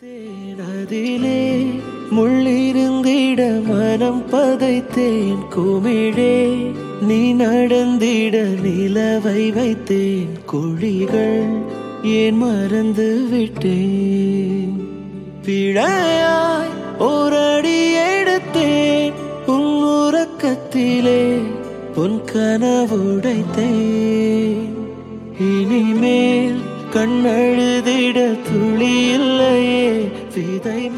தேனதிலே முள்ளிருந்திட மனம் பதைத்தேன் குமிழே நீ நடந்திட நிலவை வைத்தேன் குழிகள் ஏன் மறந்து விட்டேன் பிழையாய் ஓரடி எடுத்தேன் உன் உறக்கத்திலே உன் கனவுடைத்தேன் இனிமேல் கண்ணழுதிட துளி இல்லையே விதை